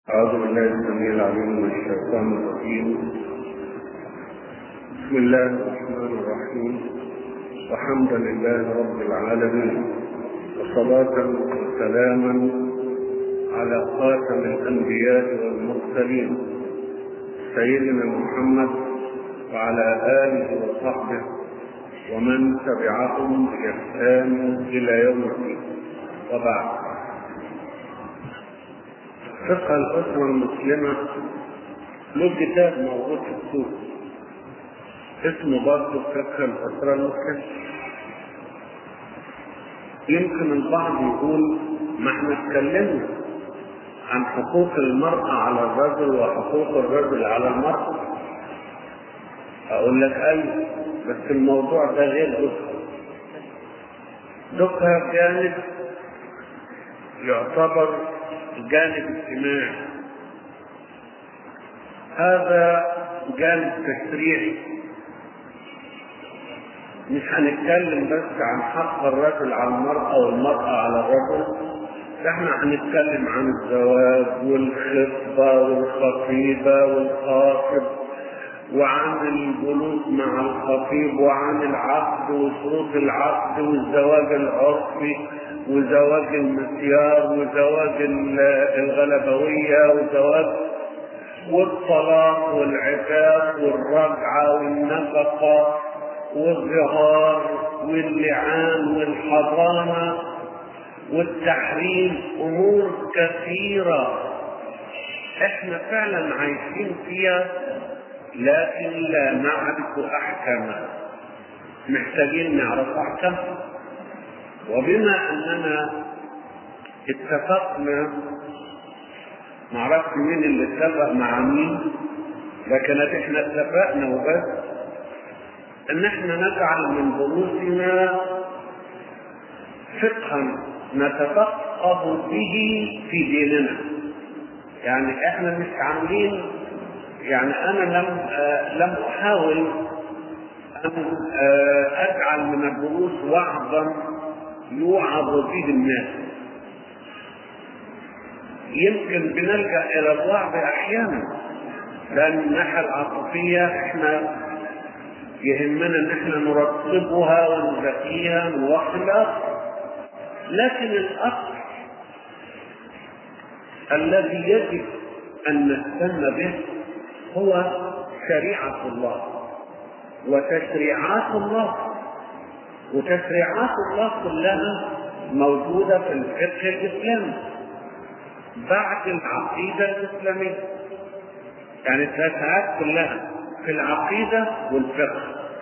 أعوذ بالله السميع العليم من الشيطان الرجيم بسم الله الرحمن الرحيم وحمدا لله رب العالمين وصلاة وسلاما على خاتم الأنبياء والمرسلين سيدنا محمد وعلى آله وصحبه ومن تبعهم بإحسان إلى يوم الدين وبعد فقه الأسرة المسلمة له كتاب موجود في السوق اسمه برضه فقه الأسرة المسلمة يمكن البعض يقول ما احنا اتكلمنا عن حقوق المرأة على الرجل وحقوق الرجل على المرأة أقول لك أيوه بس الموضوع ده غير أسرة دكها جانب يعتبر جانب اجتماعي هذا جانب تشريعي مش هنتكلم بس عن حق الرجل على المرأة والمرأة على الرجل ده احنا هنتكلم عن الزواج والخطبة والخطيبة والخاطب وعن الجلوس مع الخطيب وعن العقد وشروط العقد والزواج العرفي وزواج المسيار وزواج الغلبوية وزواج والطلاق والعتاق والرجعة والنفقة والظهار واللعان والحضانة والتحريم أمور كثيرة احنا فعلا عايشين فيها لكن لا نعرف أحكامها محتاجين نعرف أحكامها وبما أننا اتفقنا معرفش مين اللي اتفق مع مين لكن احنا اتفقنا وبس ان احنا نجعل من دروسنا فقها نتفقه به في ديننا يعني احنا مش عاملين يعني انا لم آه لم احاول ان آه اجعل من الدروس وعظا يوعظ به الناس يمكن بنلجا الى الوعظ احيانا لان الناحيه العاطفيه احنا يهمنا ان احنا نرتبها ونزكيها من وقت لاخر لكن الاصل الذي يجب ان نهتم به هو شريعه الله وتشريعات الله وتشريعات الله كلها موجودة في الفقه الإسلامي بعد العقيدة الإسلامية يعني التسعات كلها في العقيدة والفقه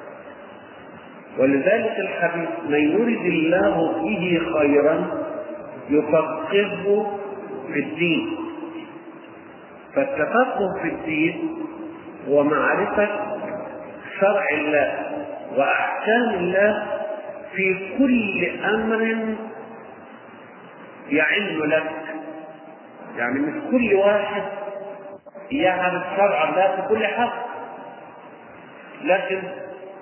ولذلك الحديث من يرد الله به خيرا يفقهه في الدين فالتفقه في الدين هو معرفة شرع الله وأحكام الله في كل امر يعن لك يعني مش كل واحد يعرف شرع الله في كل حاجه لكن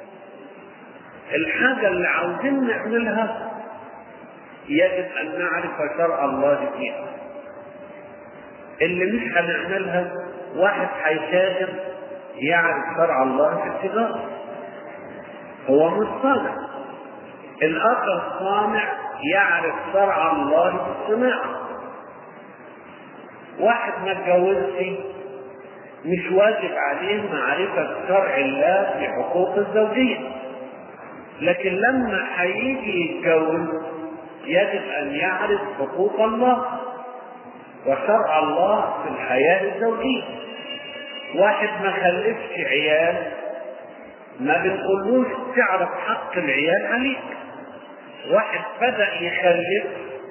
الحاجه اللي عاوزين نعملها يجب ان نعرف شرع الله فيها اللي مش هنعملها واحد هيتاجر يعرف شرع الله في التجاره هو مش صانع الأخ الصانع يعرف شرع الله في الصناعة واحد ما اتجوزش مش واجب عليه معرفة شرع الله في حقوق الزوجية لكن لما هيجي يتجوز يجب أن يعرف حقوق الله وشرع الله في الحياة الزوجية واحد ما خلفش عيال ما بنقولوش تعرف حق العيال عليك واحد بدأ يخلف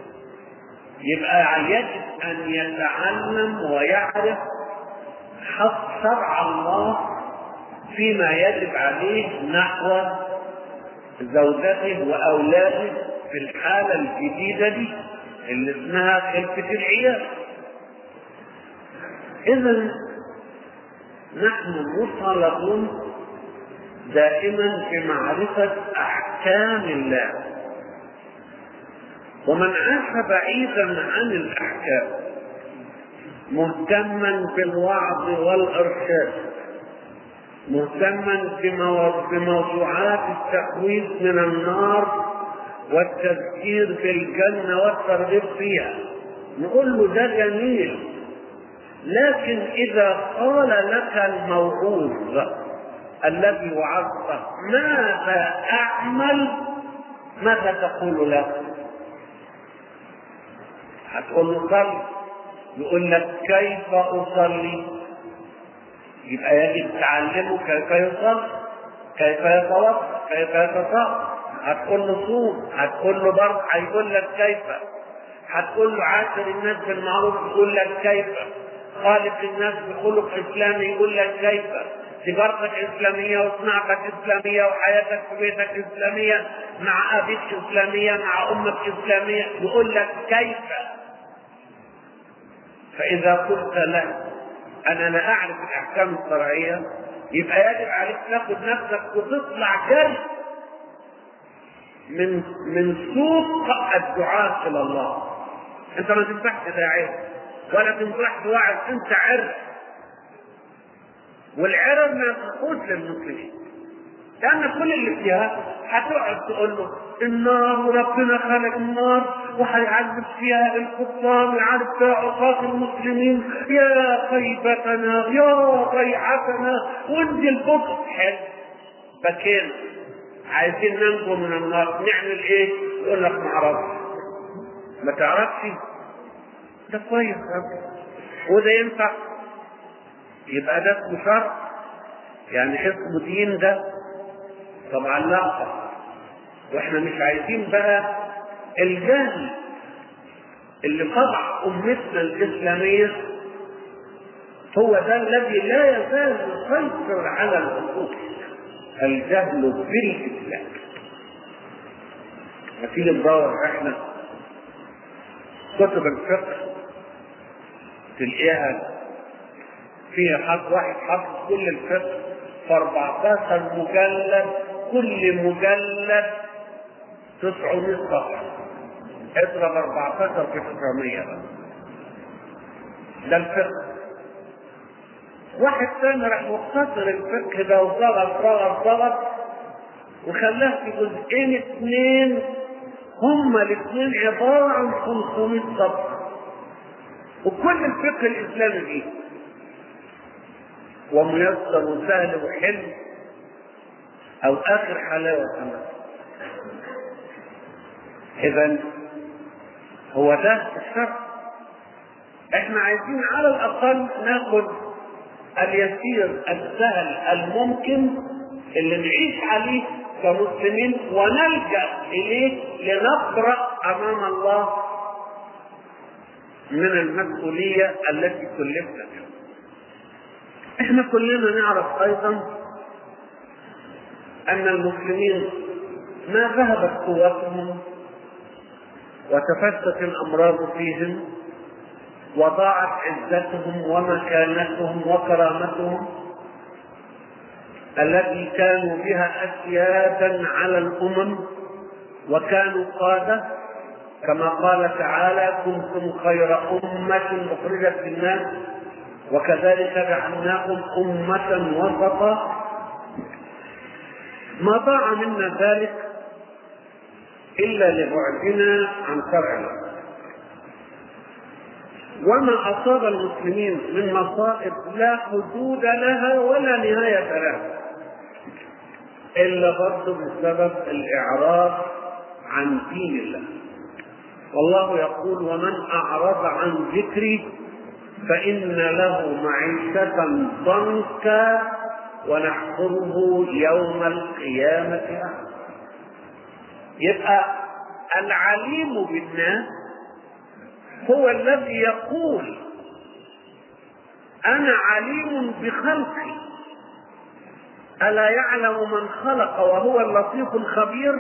يبقى يجب أن يتعلم ويعرف حق شرع الله فيما يجب عليه نحو زوجته وأولاده في الحالة الجديدة دي اللي اسمها خلفة العيال إذا نحن مطالبون دائما بمعرفة أحكام الله ومن عاش بعيدا عن الأحكام مهتما بالوعظ والارشاد مهتما بموضوعات التخويف من النار والتذكير بالجنه والترغيب فيها نقول له ده جميل لكن اذا قال لك الموعوظ الذي وعظته ماذا اعمل ماذا تقول له هتقول له صلي يقول لك كيف اصلي يبقى يجب تعلمه كيف يصلي كيف يتوضا كيف يتصدق هتقول له صوم هتقول له برضه هيقول لك كيف هتقول له عاشر الناس بالمعروف يقول لك كيف خالق الناس بخلق اسلامي يقول لك كيف تجارتك اسلاميه وصناعتك اسلاميه وحياتك في بيتك اسلاميه مع ابيك اسلاميه مع امك اسلاميه يقول لك كيف فاذا قلت له انا لا اعرف الاحكام الشرعيه يبقى يجب عليك تاخد نفسك وتطلع جري من من سوق الدعاة الى الله انت ما تنفعش داعيه ولا تنفعش واعظ انت عرق والعرق ما يصلحوش للمسلمين لان كل اللي فيها هتقعد تقول له النار وربنا خلق النار وهيعذب فيها الكفار ويعذب فيها عصاة المسلمين يا خيبتنا يا ضيعتنا وانت البكر حلو بكينا عايزين ننجو من النار نعمل ايه؟ يقول لك ما اعرفش ما تعرفش ده كويس وده ينفع يبقى ده اسمه شرع يعني اسمه دين ده طبعا لا واحنا مش عايزين بقى الجهل اللي طبع امتنا الاسلاميه هو ده الذي لا يزال يسيطر على العقول الجهل بالاسلام نتيجه ندور احنا كتب الفقه تلاقيها فيها حق واحد حط كل الفقه في 14 مجلد كل مجلد 900 صفحة اضرب 14 في 900 بقى ده الفقه واحد تاني راح مختصر الفقه ده وضغط ضغط ضغط وخلاه في جزئين اثنين هما الاثنين عبارة عن 500 صفحة وكل الفقه الإسلامي فيه وميسر وسهل وحلو او اخر حلاوه كمان اذا هو ده الشرط احنا عايزين على الاقل ناخد اليسير السهل الممكن اللي نعيش عليه كمسلمين ونلجا اليه لنقرا امام الله من المسؤوليه التي كلفنا بها احنا كلنا نعرف ايضا ان المسلمين ما ذهبت قوتهم وتفشت الامراض فيهم وضاعت عزتهم ومكانتهم وكرامتهم التي كانوا بها اسيادا على الامم وكانوا قاده كما قال تعالى كنتم خير امه اخرجت للناس وكذلك جعلناكم أمة وسطا ما ضاع منا ذلك إلا لبعدنا عن شرع الله وما أصاب المسلمين من مصائب لا حدود لها ولا نهاية لها إلا برضه بسبب الإعراض عن دين الله والله يقول ومن أعرض عن ذكري فإن له معيشة ضنكا ونحشره يوم القيامة أعمى يبقى العليم بالناس هو الذي يقول أنا عليم بخلقي ألا يعلم من خلق وهو اللطيف الخبير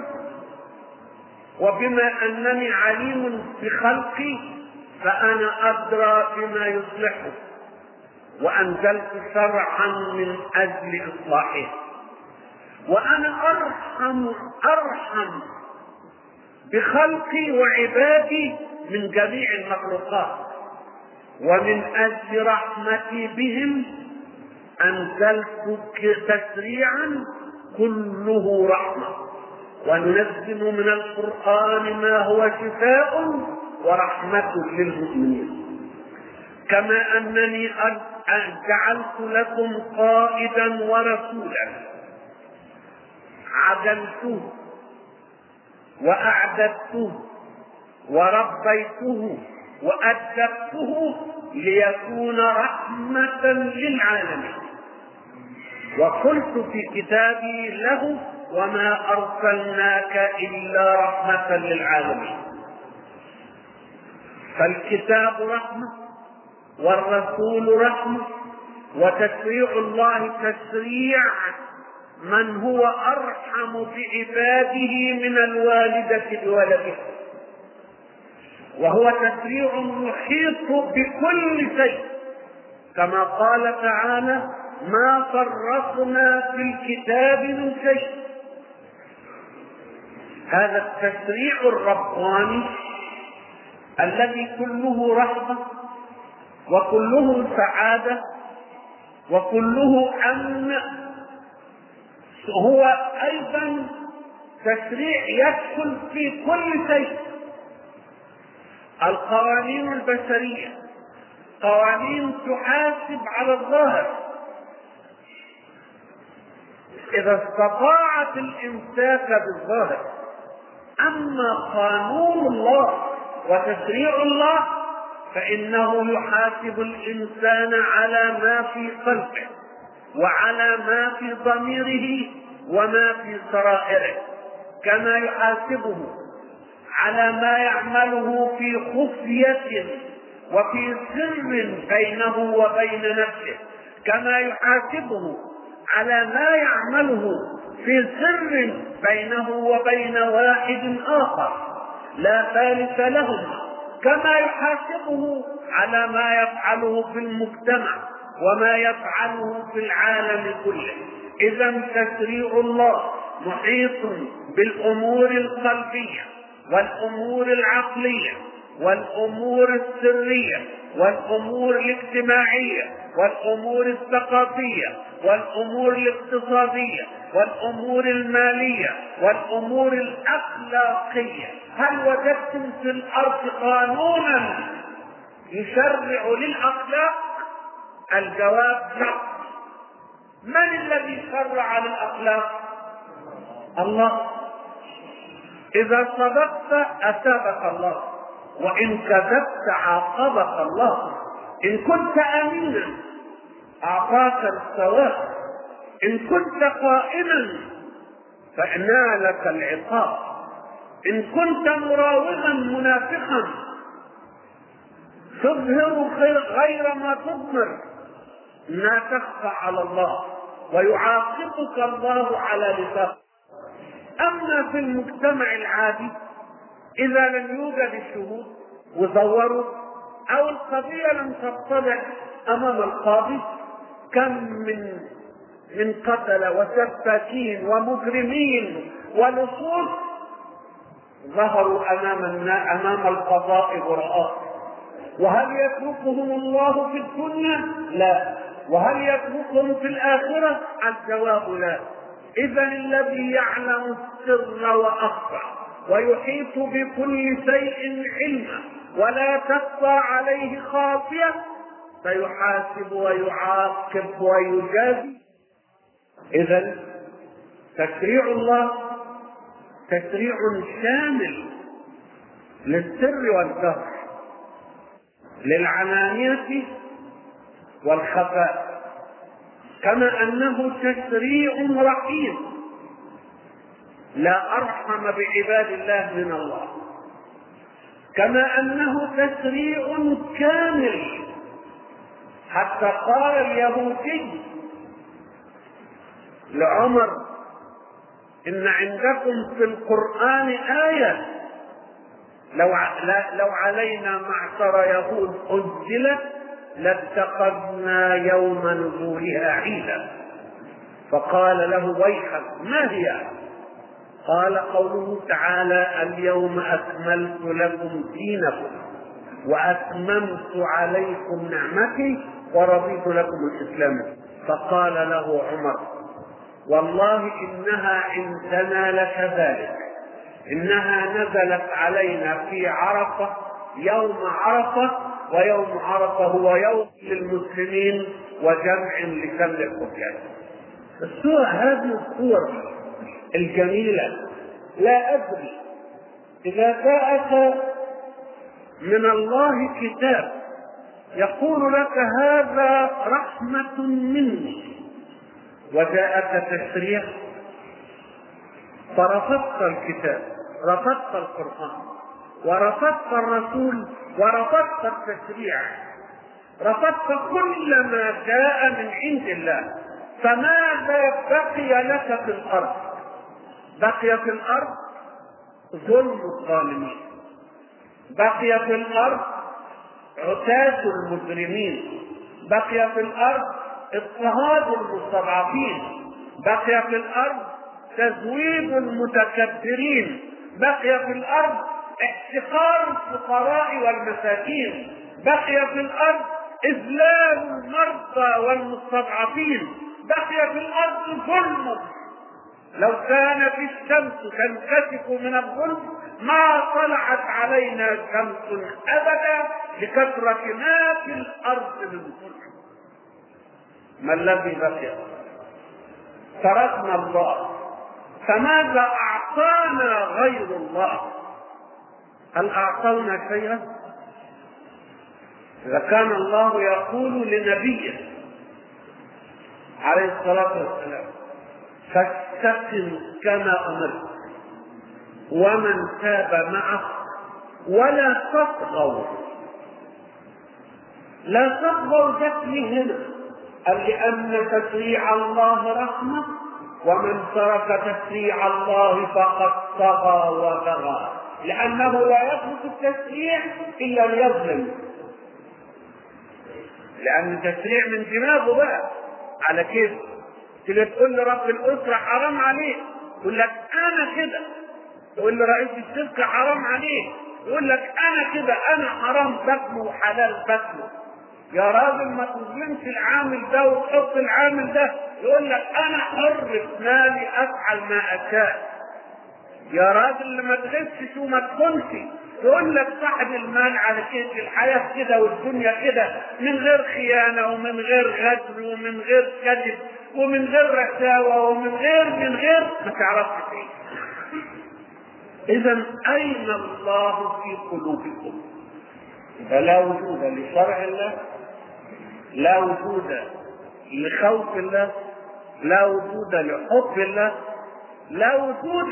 وبما أنني عليم بخلقي فأنا أدرى بما يصلحه وأنزلت شرعا من أجل إصلاحه وأنا أرحم أرحم بخلقي وعبادي من جميع المخلوقات ومن أجل رحمتي بهم أنزلت تسريعا كله رحمة وننزل من القرآن ما هو شفاء ورحمة للمؤمنين كما أنني جعلت لكم قائدا ورسولا عدلته وأعددته وربيته وأدبته ليكون رحمة للعالمين وقلت في كتابي له وما أرسلناك إلا رحمة للعالمين فالكتاب رحمة والرسول رحمة وتشريع الله تشريع من هو أرحم بعباده من الوالدة بولده وهو تشريع محيط بكل شيء كما قال تعالى ما فرطنا في الكتاب من شيء هذا التشريع الرباني الذي كله رحمه وكله سعاده وكله امن هو ايضا تشريع يدخل في كل شيء القوانين البشريه قوانين تحاسب على الظاهر اذا استطاعت الامساك بالظاهر اما قانون الله وتشريع الله فانه يحاسب الانسان على ما في قلبه وعلى ما في ضميره وما في سرائره كما يحاسبه على ما يعمله في خفيه وفي سر بينه وبين نفسه كما يحاسبه على ما يعمله في سر بينه وبين واحد اخر لا ثالث لهما كما يحاسبه على ما يفعله في المجتمع وما يفعله في العالم كله اذا تشريع الله محيط بالامور القلبيه والامور العقليه والامور السريه والامور الاجتماعيه والامور الثقافيه والامور الاقتصاديه والامور الماليه والامور الاخلاقيه هل وجدتم في الارض قانونا يشرع للاخلاق الجواب لا من الذي شرع للاخلاق الله اذا صدقت اثابك الله وان كذبت عاقبك الله ان كنت امينا اعطاك الثواب ان كنت قائما فنالك العقاب ان كنت مراوغا منافقا تظهر غير ما تضمر ما تخفى على الله ويعاقبك الله على لسانك اما في المجتمع العادي اذا لم يوجد الشهود وزوروا او القضيه لم تتضح امام القاضي كم من من قتل وسفاكين ومجرمين ولصوص ظهروا امام امام القضاء براء وهل يتركهم الله في الدنيا؟ لا وهل يتركهم في الآخرة؟ الجواب لا إذا الذي يعلم السر وأخفى ويحيط بكل شيء علما ولا تخفى عليه خافية سيحاسب ويعاقب ويجازي إذا تشريع الله تشريع شامل للسر والجهر للعلانية والخفاء كما أنه تشريع رحيم لا أرحم بعباد الله من الله كما أنه تشريع كامل حتى قال اليهودي لعمر إن عندكم في القرآن آية لو لو علينا معشر يهود أنزلت لاتخذنا يوم نزولها عيدا فقال له ويحك ما هي قال قوله تعالى اليوم أكملت لكم دينكم وأتممت عليكم نعمتي ورضيت لكم الإسلام فقال له عمر والله إنها عندنا لكذلك إنها نزلت علينا في عرفة يوم عرفة ويوم عرفة هو يوم للمسلمين وجمع لجمع الحجاج الصور هذه الصور الجميلة لا أدري إذا جاءك من الله كتاب يقول لك هذا رحمة مني وجاءك تشريع فرفضت الكتاب رفضت القرآن ورفضت الرسول ورفضت التشريع رفضت كل ما جاء من عند الله فماذا بقي لك في الأرض بقي في الأرض ظلم الظالمين بقي في الأرض عتاة المجرمين بقي في الأرض اضطهاد المستضعفين بقي في الأرض تزويد المتكبرين بقي في الأرض احتقار الفقراء والمساكين بقي في الأرض إذلال المرضى والمستضعفين بقي في الأرض ظلم لو كانت الشمس تنكشف من الظلم ما طلعت علينا شمس ابدا لكثرة ما في الارض من ظلم ما الذي بقي تركنا الله فماذا اعطانا غير الله هل اعطونا شيئا اذا كان الله يقول لنبيه عليه الصلاه والسلام فاستقم كما امرت ومن تاب معه ولا تطغوا لا تطغوا جت هنا قال لأن تشريع الله رحمة ومن ترك تشريع الله فقد طغى وبغى لأنه لا يترك التشريع إلا ليظلم لأن التشريع من دماغه بقى على كيف تيجي تقول لرب الأسرة حرام عليك يقول لك أنا كده تقول لرئيس الشركة حرام عليك يقول لك أنا كده أنا حرام باكله وحلال باكله يا راجل ما تظلمش العامل ده وتحط العامل ده يقول لك انا حر في مالي افعل ما اشاء يا راجل ما تغشش وما تخونش يقول لك صاحب المال على كيف الحياة كده والدنيا كده من غير خيانة ومن غير غدر ومن غير كذب ومن غير رشاوى ومن غير من غير ما تعرفش فيه إذا أين الله في قلوبكم؟ فلا وجود لشرع الله لا وجود لخوف الله لا وجود لحب الله لا وجود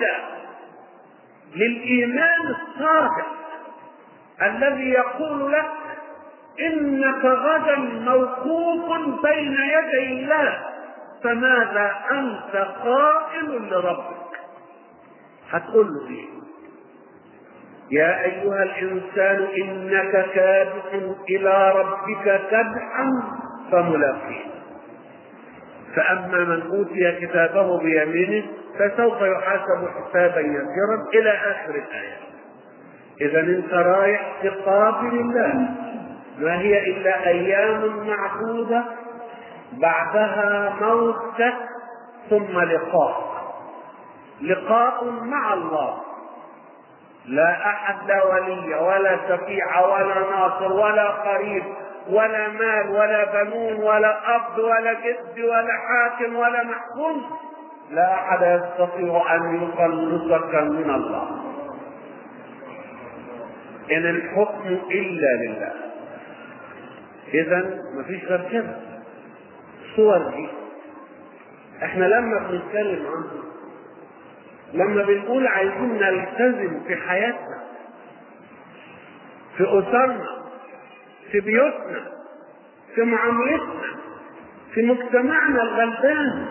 للايمان الصادق الذي يقول لك انك غدا موقوف بين يدي الله فماذا انت قائل لربك هتقول له ايه يا أيها الإنسان إنك كادح إلى ربك كدحا فملاقيه فأما من أوتي كتابه بيمينه فسوف يحاسب حسابا يسيرا إلى آخر الآية إذا أنت رايح تقابل الله ما هي إلا أيام معدودة بعدها موتك ثم لقاء لقاء مع الله لا احد لا ولي ولا شفيع ولا ناصر ولا قريب ولا مال ولا بنون ولا اب ولا جد ولا حاكم ولا محكوم لا احد يستطيع ان يخلصك من الله ان الحكم الا لله اذا مفيش غير كده الصور دي احنا لما بنتكلم عنها لما بنقول عايزين نلتزم في حياتنا في أسرنا في بيوتنا في معاملتنا في مجتمعنا الغلبان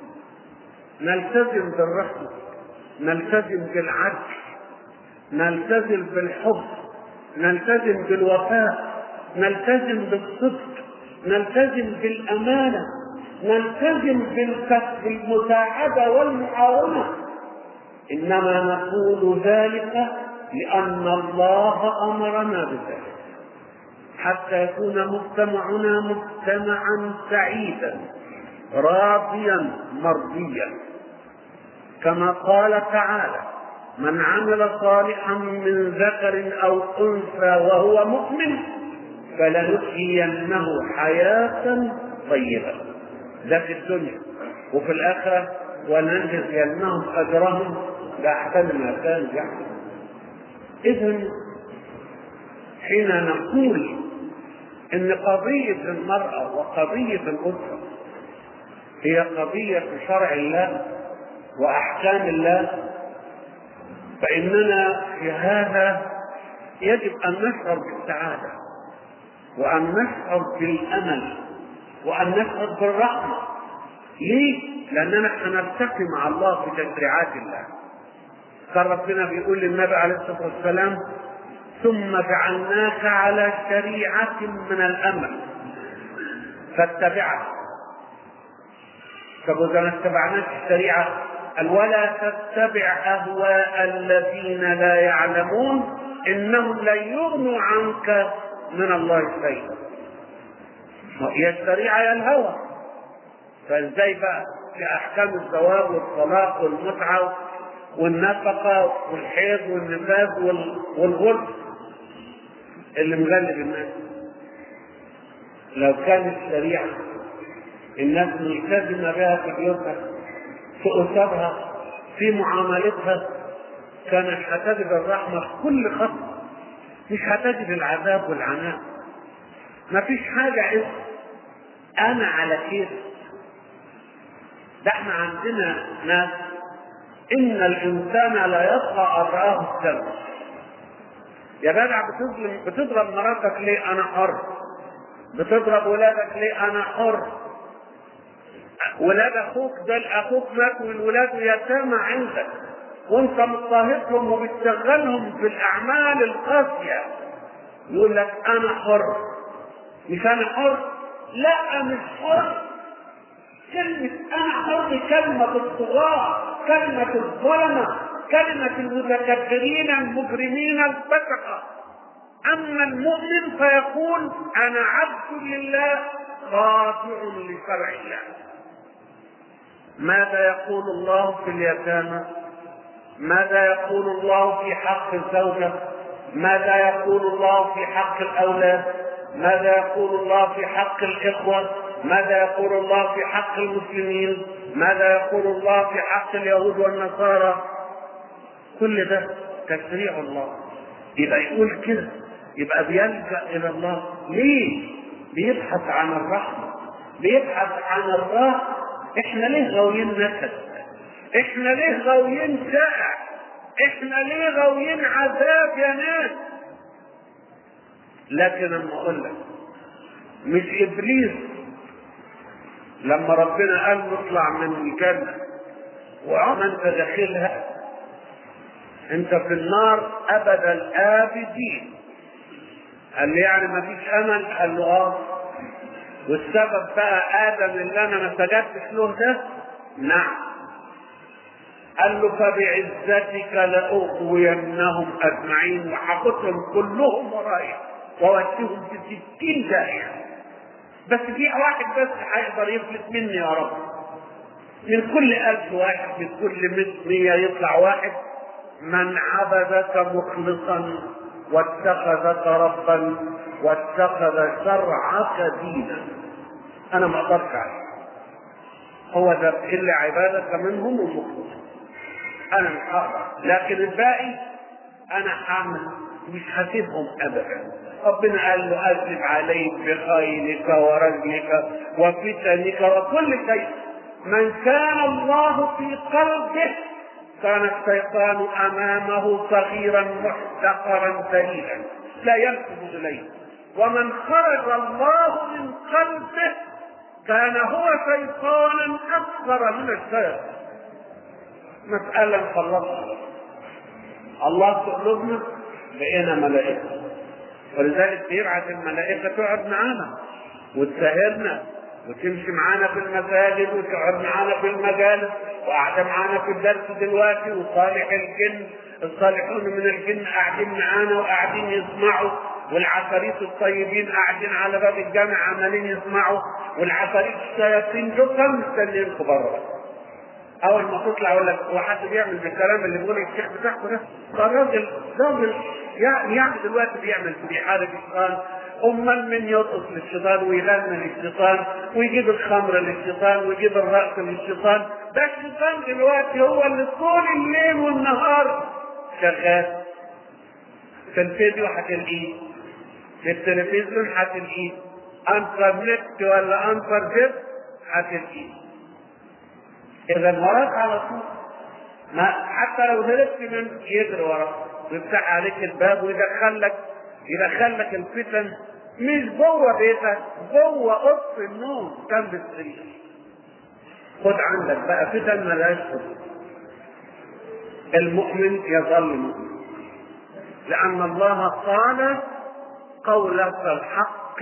نلتزم بالرحمة نلتزم بالعدل نلتزم بالحب نلتزم بالوفاء نلتزم بالصدق نلتزم بالأمانة نلتزم بالمساعدة والمعاونة إنما نقول ذلك لأن الله أمرنا بذلك حتى يكون مجتمعنا مجتمعا سعيدا راضيا مرضيا كما قال تعالى من عمل صالحا من ذكر او انثى وهو مؤمن فلنحيينه حياه طيبه ده في الدنيا وفي الاخره ولنجزينهم اجرهم باحسن ما كانوا يعملون اذا حين نقول ان قضيه المراه وقضيه الاسره هي قضيه شرع الله واحكام الله فاننا في هذا يجب ان نشعر بالسعاده وان نشعر بالامل وان نشعر بالرحمه ليه؟ لاننا سنلتقي مع الله في تشريعات الله كان ربنا بيقول للنبي عليه الصلاه والسلام ثم جعلناك على شريعه من الامر فاتبعها طب اذا ما اتبعناش الشريعه قال ولا تتبع اهواء الذين لا يعلمون انهم لن يغنوا عنك من الله شيئا هي الشريعه يا الهوى فازاي بقى في احكام الزواج والطلاق والمتعه والنفقه والحيض والنفاس والغلب اللي مغلب الناس لو كانت الشريعه الناس ملتزمه بها في بيوتها في اسرها في معاملتها كانت هتجد الرحمه في كل خطوه مش هتجد العذاب والعناء ما فيش حاجه اسم انا على كيف ده احنا عندنا ناس ان الانسان لا يطغى ان راه السبب يا جدع بتظلم بتضرب مراتك ليه انا حر بتضرب ولادك ليه انا حر ولاد اخوك دول اخوك مات والولاد يتامى عندك وانت مضطهدهم وبتشغلهم في الاعمال القاسيه يقول لك انا حر مش انا حر لا مش حر كلمة أنا حر كلمة الطغاة كلمة الظلمة كلمة المتكبرين المجرمين الفسقة أما المؤمن فيقول أنا عبد لله خاضع لشرع الله ماذا يقول الله في اليتامى ماذا يقول الله في حق الزوجة ماذا يقول الله في حق الأولاد ماذا يقول الله في حق الإخوة ماذا يقول الله في حق المسلمين ماذا يقول الله في حق اليهود والنصارى كل ده تشريع الله يبقى يقول كده يبقى بيلجا الى الله ليه بيبحث عن الرحمه بيبحث عن الراحه احنا ليه غاويين نكد احنا ليه غاويين ساعة احنا ليه غاويين عذاب يا ناس لكن اما اقول لك مش ابليس لما ربنا قال له اطلع من الجنه وعم انت داخلها انت في النار ابد الابدين قال لي يعني ما فيش امل قال له اه والسبب بقى ادم اللي انا ما سجدتش له ده نعم قال له فبعزتك لاغوينهم اجمعين وحاططهم كلهم ورايا ووديهم في ستين داهيه بس في واحد بس هيقدر يفلت مني يا رب من كل ألف واحد من كل مية يطلع واحد من عبدك مخلصا واتخذك ربا واتخذ شرعك دينا انا ما اقدرش عليه هو ده اللي عبادك منهم ومخلص انا مش هقدر لكن الباقي انا هعمل مش هسيبهم ابدا ربنا قال له اذب عليك بخيلك ورجلك وفتنك وكل شيء من كان الله في قلبه كان الشيطان امامه صغيرا محتقرا ذليلا لا ينسب اليه ومن خرج الله من قلبه كان هو شيطانا اكثر من الشيطان مسألة نخلصها الله في قلوبنا بقينا ملائكة ولذلك بيبعث الملائكة تقعد معانا وتسهرنا وتمشي معانا في المساجد وتقعد معانا في المجالس وقاعدة معانا في الدرس دلوقتي وصالح الجن الصالحون من الجن قاعدين معانا وقاعدين يسمعوا والعفاريت الطيبين قاعدين على باب الجامع عمالين يسمعوا والعفاريت الشياطين دول مستنيينكم بره اول ما تطلع يقول لك هو حد بيعمل بالكلام اللي بيقول الشيخ بتاعكم ده ده راجل راجل يعني يعني دلوقتي بيعمل بيحارب الشيطان امال من يطلق للشيطان ويغني للشيطان ويجيب الخمر للشيطان ويجيب الرقص للشيطان ده الشيطان دلوقتي هو اللي طول الليل والنهار شغال في الفيديو هتلاقيه في التلفزيون هتلاقيه انترنت ولا انترنت هتلاقيه اذا وراك على طول ما حتى لو هربت من يجري وراك ويفتح عليك الباب ويدخل لك يدخل لك الفتن مش جوه بيتك جوه اوضه النوم جنب السرير خد عندك بقى فتن ملهاش حدود المؤمن يظل مؤمن لأن الله قال قولة الحق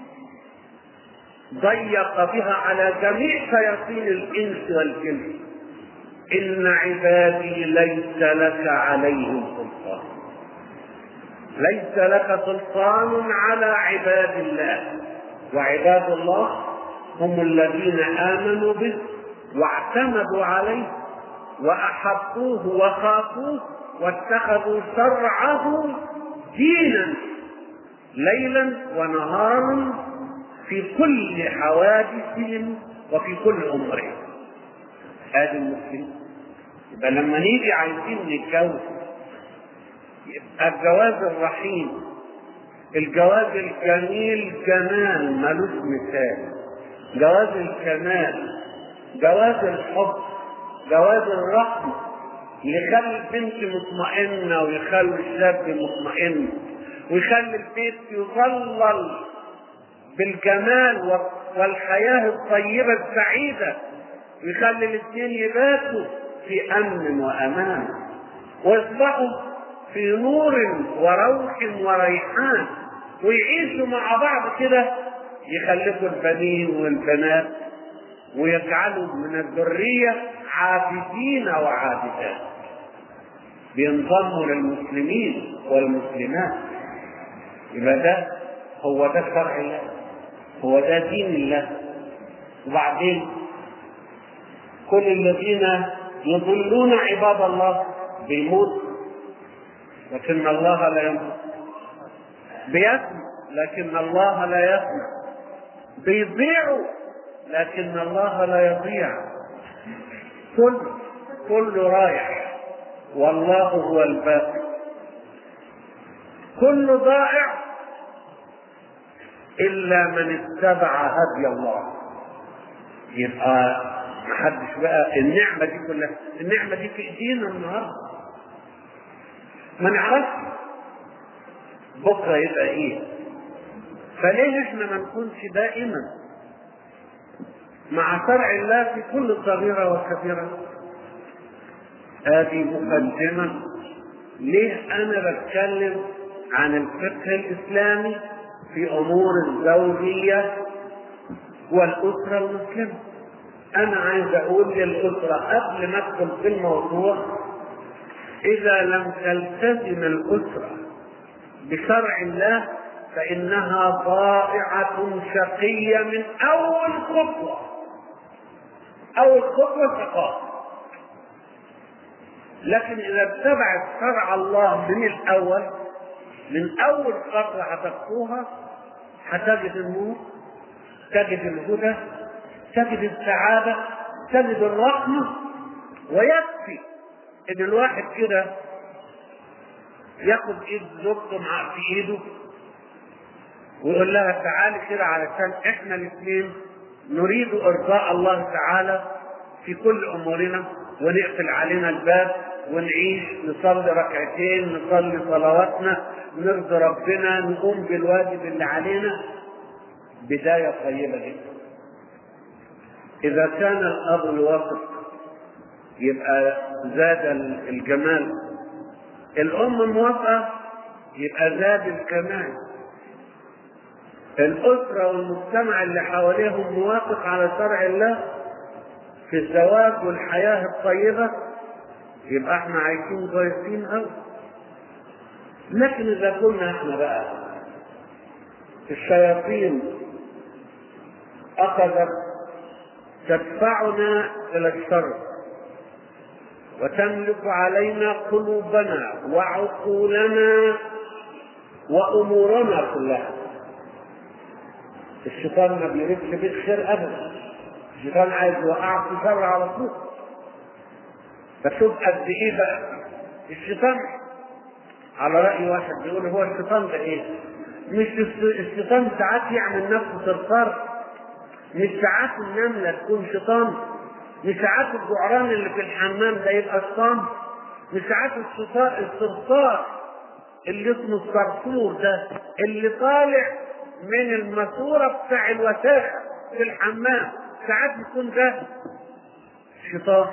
ضيق بها على جميع شياطين الإنس والجن إن عبادي ليس لك عليهم سلطان ليس لك سلطان على عباد الله وعباد الله هم الذين آمنوا به واعتمدوا عليه وأحبوه وخافوه واتخذوا شرعه دينا ليلا ونهارا في كل حوادثهم وفي كل امورهم هذا المسلم يبقى لما نيجي عايزين نتجوز يبقى الجواز الرحيم الجواز الجميل جمال ملوش مثال جواز الكمال جواز الحب جواز الرحمه يخلي البنت مطمئنة ويخلي الشاب مطمئن ويخلي البيت يظلل بالجمال والحياة الطيبة السعيدة ويخلي الاثنين يباتوا في أمن وأمان ويصبحوا في نور وروح وريحان ويعيشوا مع بعض كده يخلفوا البنين والبنات ويجعلوا من الذرية عابدين وعابدات بينضموا للمسلمين والمسلمات يبقى ده هو ده شرع الله هو ده دين الله وبعدين كل الذين يضلون عباد الله بيموت لكن الله لا يموت بيسمع لكن الله لا يسمع بيضيعوا لكن الله لا يضيع كل كل رايح والله هو الباقي كل ضائع الا من اتبع هدي الله يبقى محدش بقى النعمه دي كلها النعمه دي في ايدينا النهارده ما نعرفش بكره يبقى ايه فليه احنا ما نكونش دائما مع شرع الله في كل صغيرة وكبيرة هذه مقدمة ليه أنا بتكلم عن الفقه الإسلامي في أمور الزوجية والأسرة المسلمة أنا عايز أقول للأسرة قبل ما أدخل في الموضوع إذا لم تلتزم الأسرة بشرع الله فإنها ضائعة شقية من أول خطوة أول خطوة شقاء لكن إذا اتبعت شرع الله من الأول من أول خطوة هتخطوها هتجد النور تجد الهدى تجد السعادة تجد الرحمة ويكفي إن الواحد كده ياخد ايد زوجته مع في ايده ويقول لها تعالي كده علشان احنا الاثنين نريد ارضاء الله تعالى في كل امورنا ونقفل علينا الباب ونعيش نصلي ركعتين نصلي صلواتنا نرضي ربنا نقوم بالواجب اللي علينا بداية طيبة جدا إذا كان الأب الوسط يبقى زاد الجمال الأم موافقة يبقى زاد الكمال الأسرة والمجتمع اللي حواليهم موافق على شرع الله في الزواج والحياة الطيبة يبقى احنا عايشين كويسين أوي لكن إذا كنا احنا بقى الشياطين أخذت تدفعنا إلى الشر وتملك علينا قلوبنا وعقولنا وأمورنا كلها الشيطان ما بيريدش بيك خير أبدا الشيطان عايز يوقعك في شر على طول فشوف قد إيه بقى الشيطان على رأي واحد بيقول هو الشيطان ده إيه؟ مش الشيطان ساعات يعمل نفسه صرصار مش ساعات النملة تكون شيطان مش ساعات الجعران اللي في الحمام ده يبقى شيطان مش ساعات الصرصار اللي اسمه الصرصور ده اللي طالع من الماسورة بتاع الوساخة في الحمام ساعات يكون ده شيطان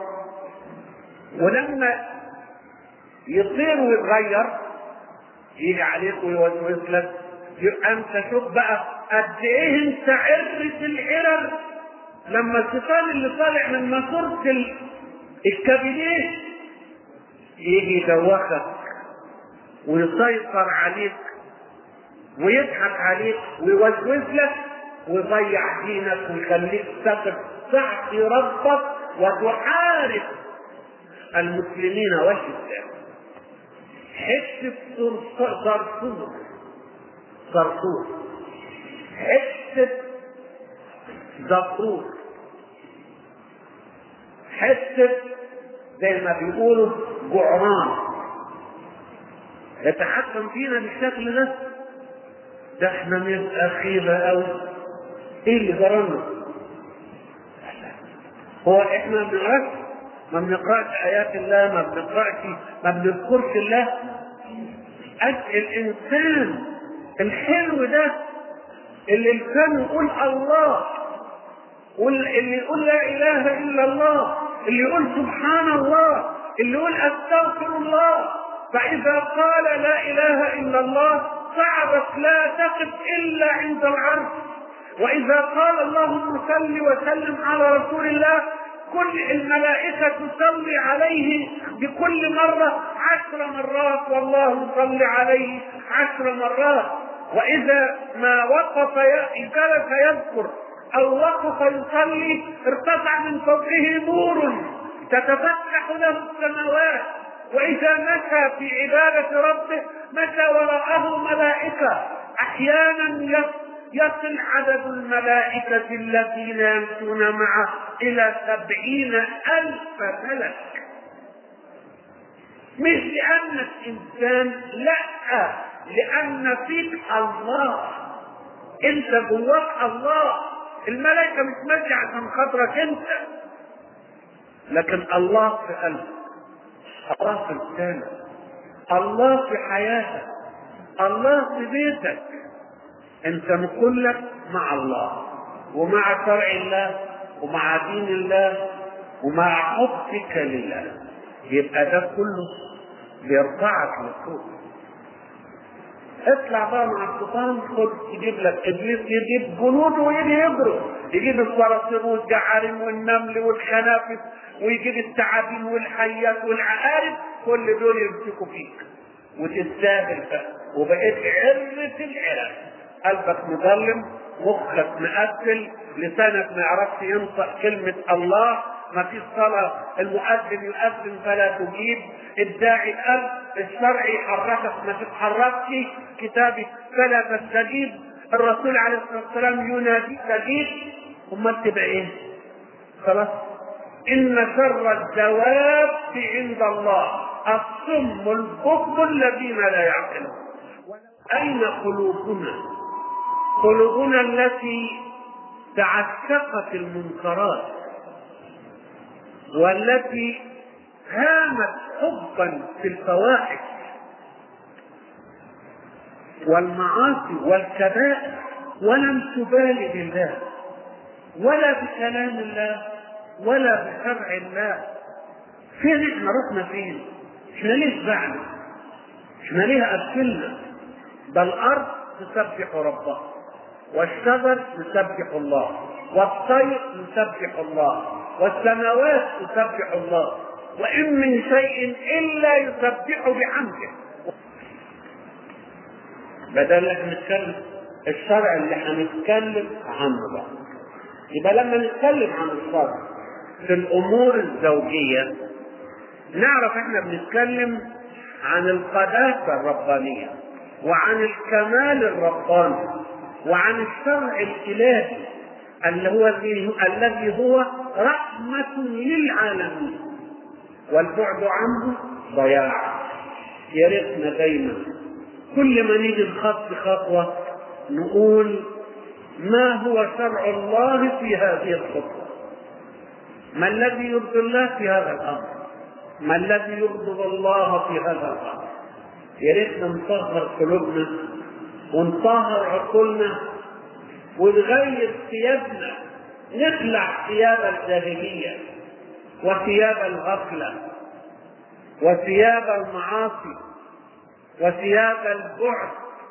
ولما يطير ويتغير يجي عليك ويوسوس لك يبقى انت شوف بقى قد ايه انت عرة العرر لما الشيطان اللي طالع من ماسورة الكابينيه يجي يدوخك ويسيطر عليك ويضحك عليك ويوسوس لك ويضيع دينك ويخليك تقف تعصي ربك وتحارب المسلمين والاسلام حته صرصور صرصور حته زفور حته زي ما بيقولوا جعران يتحكم فينا بالشكل ده ده احنا نبقى خيبة قوي ايه اللي جرالنا هو احنا ما بنقراش ما بنقراش ايات الله ما بنقراش ما بنذكرش الله الانسان الحلو ده اللي الانسان يقول الله واللي يقول لا اله الا الله اللي يقول سبحان الله اللي يقول استغفر الله فاذا قال لا اله الا الله صعبت لا تقف الا عند العرش واذا قال اللهم صل وسلم على رسول الله كل الملائكة تصلي عليه بكل مرة عشر مرات والله صل عليه عشر مرات وإذا ما وقف جلس يذكر أو وقف يصلي ارتفع من فوقه نور تتفتح له السماوات وإذا مشى في عبادة ربه مشى وراءه ملائكة أحيانا يصل عدد الملائكة الذين يمشون معه إلى سبعين ألف ملك مش لأنك إنسان لا لأن فيك الله أنت جواك الله الملائكة مش ماشية عشان خاطرك أنت لكن الله في قلبك الله في لسانك الله في حياتك الله في بيتك انت كلك مع الله ومع شرع الله ومع دين الله ومع حبك لله يبقى ده كله بيرفعك لفوق اطلع بقى مع الشيطان خد يجيب لك ابليس يجيب جنود ويجي يضرب يجيب الصراصير والجعارم والنمل والخنافس ويجيب التعابين والحيات والعقارب كل دول يمسكوا فيك وتستاهل بقى وبقيت عرة العرق قلبك مظلم مخك مقفل لسانك ما يعرفش ينطق كلمة الله ما فيش صلاة المؤذن يؤذن فلا تجيب الداعي القلب الشرع يحركك ما تتحركش كتابي فلا تستجيب الرسول عليه الصلاة والسلام ينادي تجيب امال تبقى ايه؟ خلاص إن شر الدواب عند الله الصم البكم الذين لا يعقلون أين قلوبنا؟ قلوبنا التي تعشقت المنكرات والتي هامت حبا في الفواحش والمعاصي والكبائر ولم تبالي بالله ولا بكلام الله ولا بشرع الله فين احنا رحنا فين؟ احنا ليه شبعنا؟ احنا ليه قفلنا؟ ده الارض تسبح ربها والشجر يسبح الله والطير يسبح الله والسماوات تسبح الله وإن من شيء إلا يسبح بحمده بدل احنا نتكلم الشرع اللي هنتكلم عنه بقى يبقى لما نتكلم عن الشرع في الامور الزوجيه نعرف احنا بنتكلم عن القداسه الربانيه وعن الكمال الرباني وعن الشرع الالهي اللي هو الذي هو رحمه للعالمين والبعد عنه ضياع يا ريتنا دايما كل ما نيجي نخطي خطوه نقول ما هو شرع الله في هذه الخطوه ما الذي يرضي الله في هذا الامر ما الذي يغضب الله في هذا الامر يا ريتنا نطهر قلوبنا ونطهر عقولنا ونغير ثيابنا نخلع ثياب الجاهليه وثياب الغفله وثياب المعاصي وثياب البعد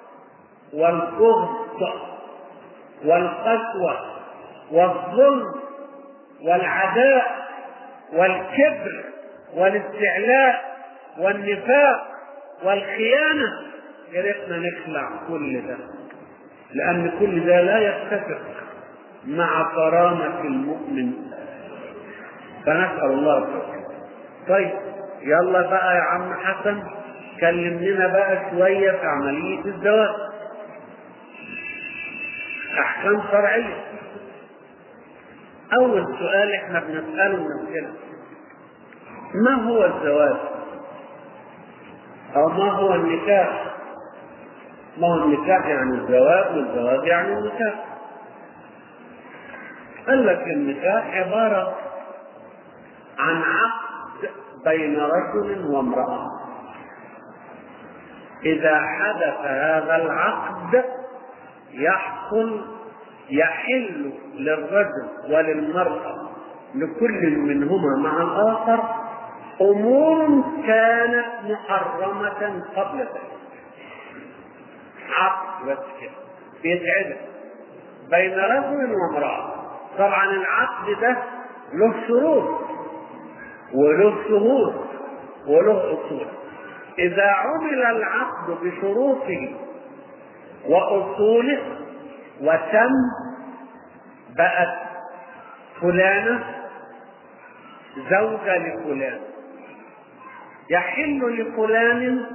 والبغض والقسوه والظلم والعداء والكبر والاستعلاء والنفاق والخيانة يا ريتنا نخلع كل ده لأن كل ده لا يتفق مع كرامة المؤمن فنسأل الله التوفيق طيب يلا بقى يا عم حسن كلمنا بقى شوية في عملية الزواج أحكام شرعية أول سؤال إحنا بنسأله لنفسنا ما هو الزواج؟ أو ما هو النكاح؟ ما هو النكاح يعني الزواج والزواج يعني النكاح. قال لك النكاح عبارة عن عقد بين رجل وامرأة. إذا حدث هذا العقد يحصل يحل للرجل وللمرأة لكل منهما مع الآخر أمور كانت محرمة قبل ذلك عقد بس كده بيتعدل بين رجل وامرأة طبعا العقد ده له شروط وله شهود وله أصول إذا عمل العقد بشروطه وأصوله وتم بقت فلانة زوجة لفلان يحل لفلان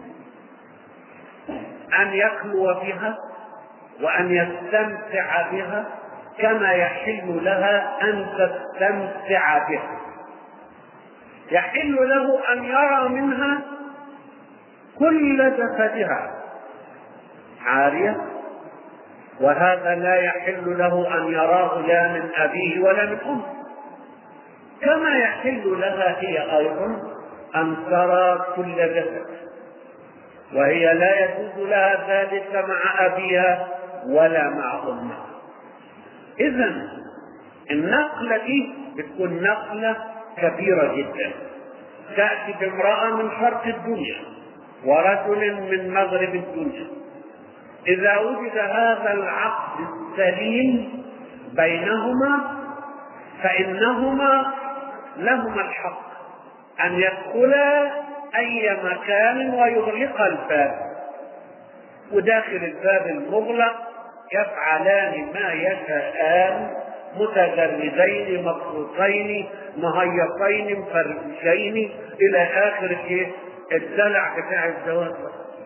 أن يخلو بها وأن يستمتع بها كما يحل لها أن تستمتع بها يحل له أن يرى منها كل جسدها عارية وهذا لا يحل له أن يراه لا من أبيه ولا من أمه كما يحل لها هي أيضا أن ترى كل جسد وهي لا يجوز لها ذلك مع أبيها ولا مع أمها إذا النقلة دي بتكون نقلة كبيرة جدا تأتي بامرأة من شرق الدنيا ورجل من مغرب الدنيا إذا وجد هذا العقد السليم بينهما فإنهما لهما الحق أن يدخلا أي مكان ويغلقا الباب وداخل الباب المغلق يفعلان ما يشاءان متجردين مبسوطين مهيصين مفرشين إلى آخر إيه الدلع بتاع الزواج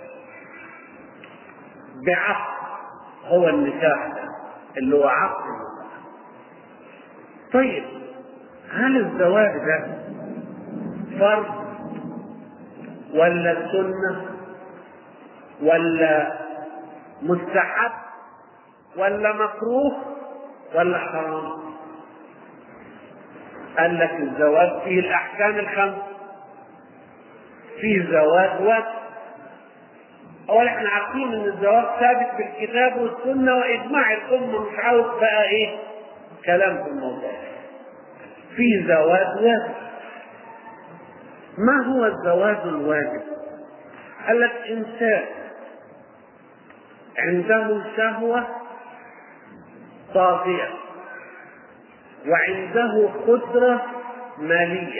بعقد هو النكاح ده اللي هو عقد طيب هل الزواج ده فرض ولا سنة ولا مستحب ولا مكروه ولا حرام قال لك الزواج فيه الأحكام الخمس فيه زواج وقت أولا احنا عارفين إن الزواج ثابت بالكتاب والسنة وإجماع الأمة مش عاوز بقى إيه كلام في الموضوع في زواج واجب ما هو الزواج الواجب؟ قال لك إنسان عنده شهوة طاغية وعنده قدرة مالية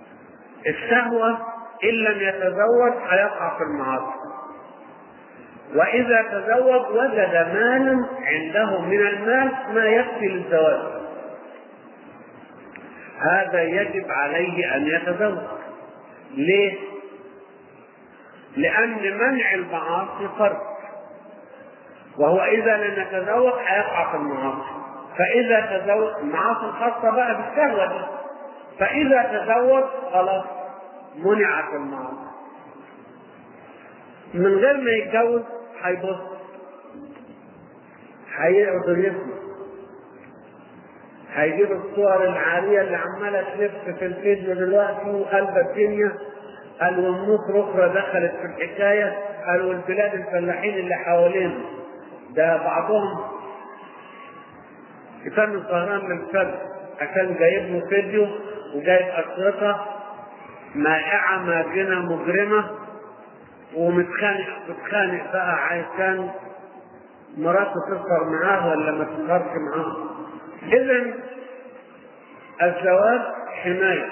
الشهوة إن لم يتزوج هيقع في المعاصي وإذا تزوج وجد مالا عنده من المال ما يكفي للزواج هذا يجب عليه أن يتزوج ليه؟ لأن منع المعاصي فرض وهو إذا لم يتزوج هيقع في المعاصي فإذا تزوج المعاصي الخاصة بقى بالشهوة دي فإذا تزوج خلاص منعت المعاصي من غير ما يتجوز هيبص هيقعد يسمع هيجيب الصور العالية اللي عمالة تلف في الفيديو دلوقتي وقلب الدنيا قال والنصر أخرى دخلت في الحكاية قال والبلاد الفلاحين اللي حوالينا ده بعضهم يفهم سهران من الفجر عشان جايب له فيديو وجايب أشرطة مائعة ماجنة مجرمة ومتخانق متخانق بقى عشان مراته تسهر معاه ولا ما تسهرش معاه إذا الزواج حماية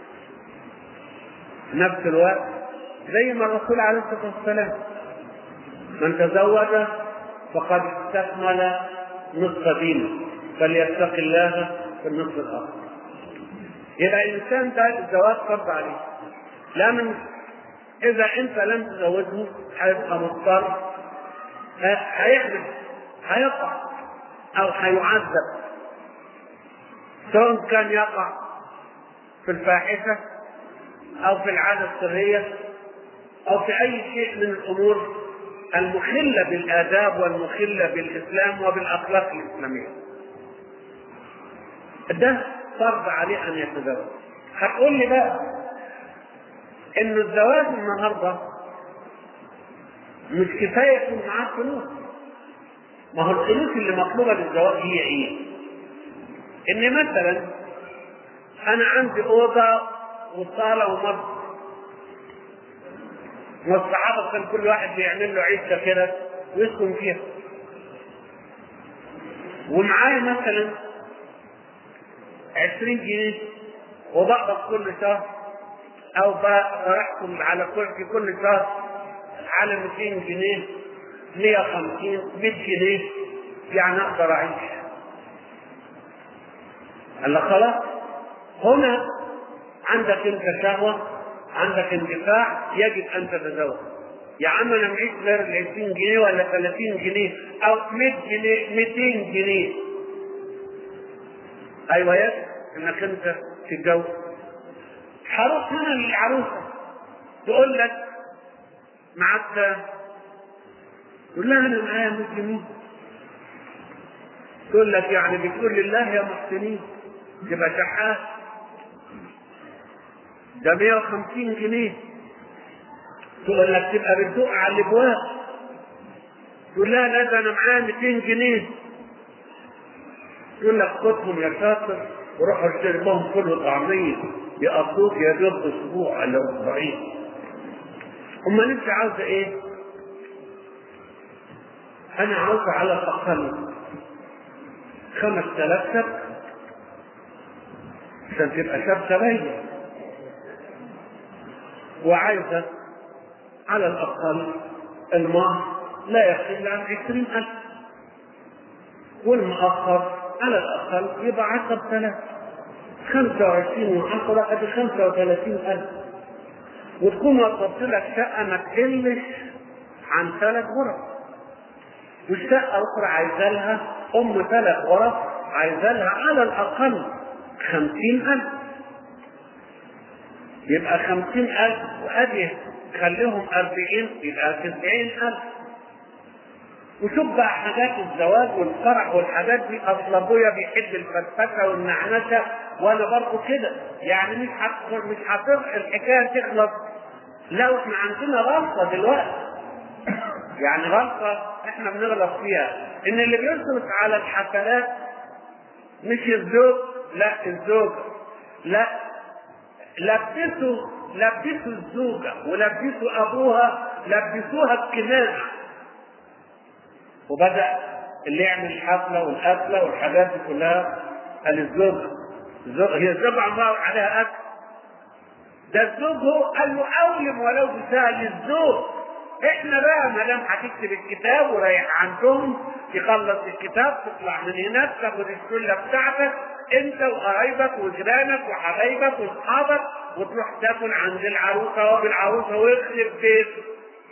نفس الوقت زي ما الرسول عليه الصلاة والسلام من تزوج فقد استكمل نصف دينه فليتق الله في النصف الآخر يبقى الإنسان ده الزواج فرض عليه لأن إذا أنت لم تزوجه هيبقى مضطر هيحدث هيقع أو هيعذب سواء كان يقع في الفاحشة أو في العادة السرية أو في أي شيء من الأمور المخلة بالآداب والمخلة بالإسلام وبالأخلاق الإسلامية. ده فرض عليه أن يتزوج. هتقول لي بقى إن الزواج النهاردة مش كفاية يكون معاه فلوس. ما هو الفلوس اللي مطلوبة للزواج هي إيه؟ إن مثلا أنا عندي أوضة وصالة ومطبخ والصحابة كان كل واحد بيعمل له عيشة كده ويسكن فيها ومعايا مثلا عشرين جنيه وبقبض كل شهر أو برحكم على كل في كل شهر على 200 جنيه 150 100 جنيه يعني أقدر أعيش قال لك خلاص هنا عندك انت شهوة عندك اندفاع يجب ان تتزوج يا عم انا معيش غير ال 20 جنيه ولا 30 جنيه او 100 جنيه 200 جنيه ايوه يجب انك انت تتجوز هروح هنا للعروسه تقول لك معاك تقول لها انا معايا 100 جنيه تقول لك يعني بتقول لله يا محسنين تبقى شحات ده 150 جنيه تقول لك تبقى بتدق على الابواب تقول لها لا ده انا معايا 200 جنيه يقول لك خدهم يا شاطر وروحوا اشتري لهم فول طعميه يقضوك يا دوب اسبوع ولا اسبوعين امال انت عاوزه ايه؟ انا عاوزه على الاقل 5000 شبكه عشان تبقى شبكه باينه وعايزة على الأقل المهر لا يقل عن عشرين ألف والمؤخر على الأقل يبقى عشر ثلاث خمسة وعشرين وعشرة أدي خمسة وثلاثين ألف وتكون وصلت لك شقة ما تقلش عن ثلاث غرف والشقة الأخرى عايزة لها أم ثلاث غرف عايزة لها على الأقل خمسين ألف يبقى خمسين ألف وأدي خليهم أربعين يبقى تسعين ألف وشوف بقى حاجات الزواج والفرح والحاجات دي أصل أبويا بيحب الفتفته والنعنشة وأنا برضه كده يعني مش حت... مش هتر الحكاية تخلص لا احنا عندنا غلطة دلوقتي يعني غلطة احنا بنغلط فيها ان اللي بيصرف على الحفلات مش الزوج لا الزوجة لا لبسوا لبسوا الزوجة ولبسوا أبوها لبسوها القناع وبدأ اللي يعمل الحفلة والأكلة والحاجات دي كلها قال الزوجة الزوجة هي الزوجة عمرها عليها أكل ده الزوج هو قال له أولم ولو بساعة للزوج احنا بقى ما دام هتكتب الكتاب ورايح عندهم تخلص الكتاب تطلع من هناك تاخد الشله بتاعتك انت وقرايبك وجيرانك وحبايبك واصحابك وتروح تاكل عند العروسه وبالعروسه ويخرب بيته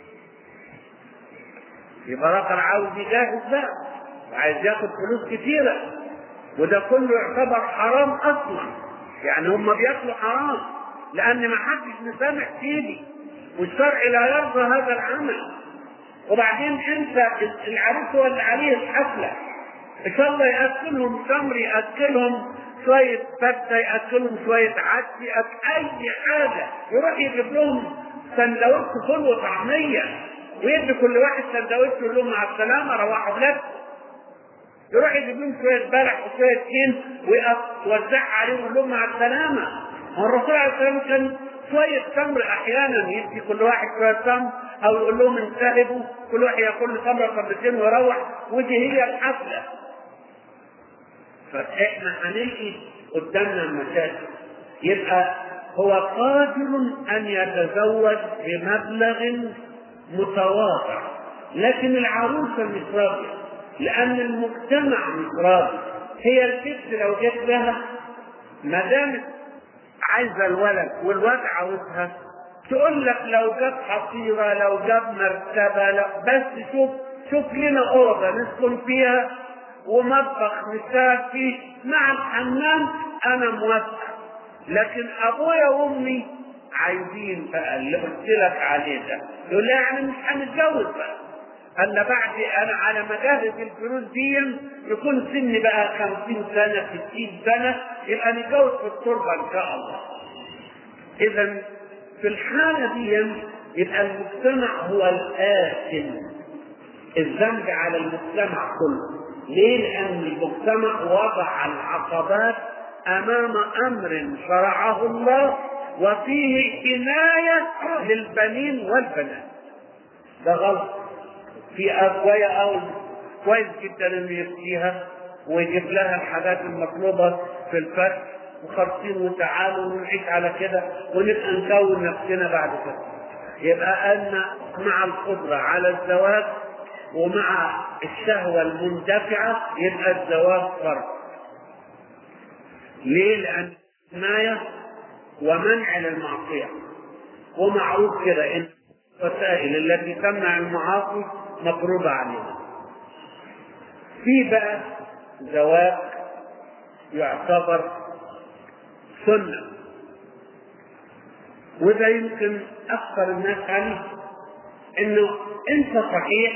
يبقى رقم عاوز يجهز بقى وعايز ياخد فلوس كتيره وده كله يعتبر حرام اصلا يعني هم بياكلوا حرام لان ما حدش مسامح فيه والشرع لا يرضى هذا العمل وبعدين انت العريس هو اللي عليه الحفله ان شاء الله ياكلهم تمر ياكلهم شويه فته ياكلهم شويه عدس يأكل اي حاجه يروح يجيب لهم سندوتش فول وطعميه ويدي كل واحد سندوتش يقول لهم مع السلامه روحوا بلادكم يروح يجيب لهم شويه بلح وشويه تين ويوزعها عليهم يقول لهم مع السلامه هو الرسول عليه الصلاه والسلام كان شويه تمر احيانا يدي كل واحد شويه تمر او يقول لهم انتهبوا كل واحد ياكل تمره قبلتين ويروح ودي هي الحفله فاحنا هنلقي قدامنا المشاكل يبقى هو قادر ان يتزوج بمبلغ متواضع لكن العروسه مش راضيه لان المجتمع مش راضي هي الست لو جت لها ما دامت عايزه الولد والولد عاوزها تقول لك لو جاب حصيره لو جاب مرتبه لو بس شوف شوف لنا اوضه نسكن فيها ومطبخ نشتغل فيه مع الحمام انا موافق لكن ابويا وامي عايزين بقى اللي قلت لك عليه ده يقول لها يعني مش هنتجوز بقى انا بعد انا على ما اجهز الفلوس دي يكون سني بقى 50 سنه 60 سنه يبقى نتجوز في التربه ان شاء الله. اذا في الحاله دي يبقى المجتمع هو الآثم. الذنب على المجتمع كله. ليه؟ لأن المجتمع وضع العقبات أمام أمر شرعه الله وفيه حماية للبنين والبنات. ده غلط. في أبوية أو كويس جدا إنه يفتيها ويجيب لها الحاجات المطلوبة في الفرق وخالصين وتعالوا ونعيش على كده ونبقى نكون نفسنا بعد كده. يبقى أن مع القدرة على الزواج ومع الشهوة المندفعة يبقى الزواج فرض. ليه؟ لأن حماية ومنع للمعصية. ومعروف كده إن الوسائل التي تمنع المعاصي مفروضة علينا. في بقى زواج يعتبر سنة وده يمكن أكثر الناس عليه إنه أنت صحيح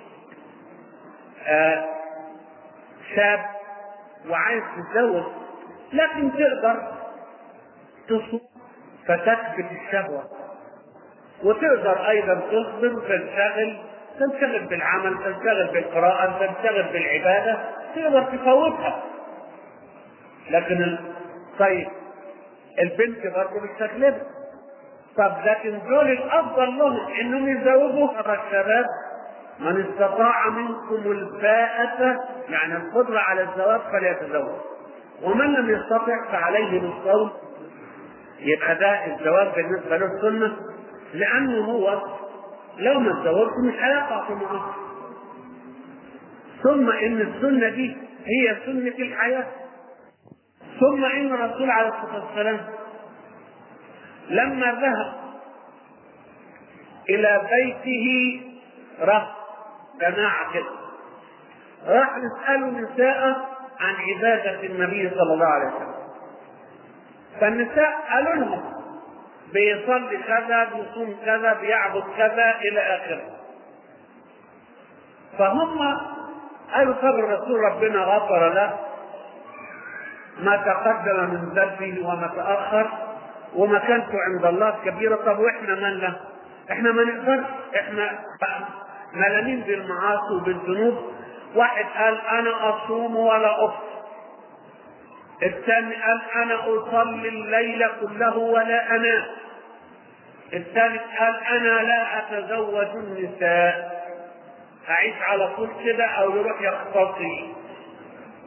آه شاب وعايز تتزوج لكن تقدر تصوم فتكبت الشهوة وتقدر أيضا تصبر وتنشغل تنشغل بالعمل تنشغل بالقراءة تنشغل بالعبادة تقدر تفوتها لكن ال... طيب البنت برضه مش تغلبها طب لكن دول الافضل لهم انهم يزوجوا الشباب من استطاع منكم الباءة يعني القدرة على الزواج فليتزوج ومن لم يستطع فعليه بالصوم يبقى ده الزواج بالنسبة له السنة لأنه هو لو ما اتزوجت مش هيقع في معاصي ثم ان السنه دي هي سنه الحياه ثم ان الرسول عليه الصلاه والسلام لما ذهب الى بيته راح جماعه كده راح يسالوا نساء عن عباده النبي صلى الله عليه وسلم فالنساء قالوا لهم بيصلي كذا بيصوم كذا بيعبد كذا الى اخره فهم قالوا طب الرسول ربنا غفر له ما تقدم من ذنبه وما تاخر ومكانته عند الله كبيره طب واحنا مالنا؟ احنا ما نقدرش احنا ملانين بالمعاصي وبالذنوب واحد قال انا اصوم ولا افطر الثاني قال انا اصلي الليل كله ولا انام الثالث قال انا لا اتزوج النساء اعيش على طول كده او يروح يختصي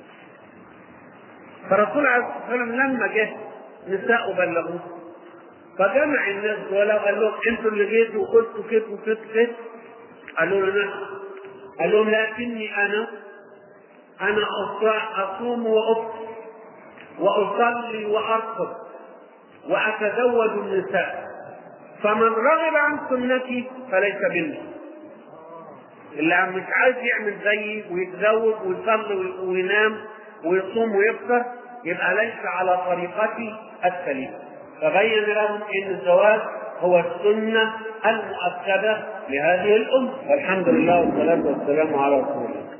فالرسول عليه الصلاه والسلام لما جه نساء بلغوه فجمع الناس دول قال لهم انتوا اللي جيتوا وقلتوا كده وكده وكده قالوا له نعم قال لهم لكني انا انا اصوم وافطر واصلي وارقد واتزوج النساء فمن رغب عن سنتي فليس مني اللي مش عايز يعمل زيي ويتزوج ويصلي وينام ويصوم ويفطر يبقى ليس على طريقتي السليمه فبين لهم ان الزواج هو السنه المؤكده لهذه الامه والحمد لله والصلاه والسلام على رسول الله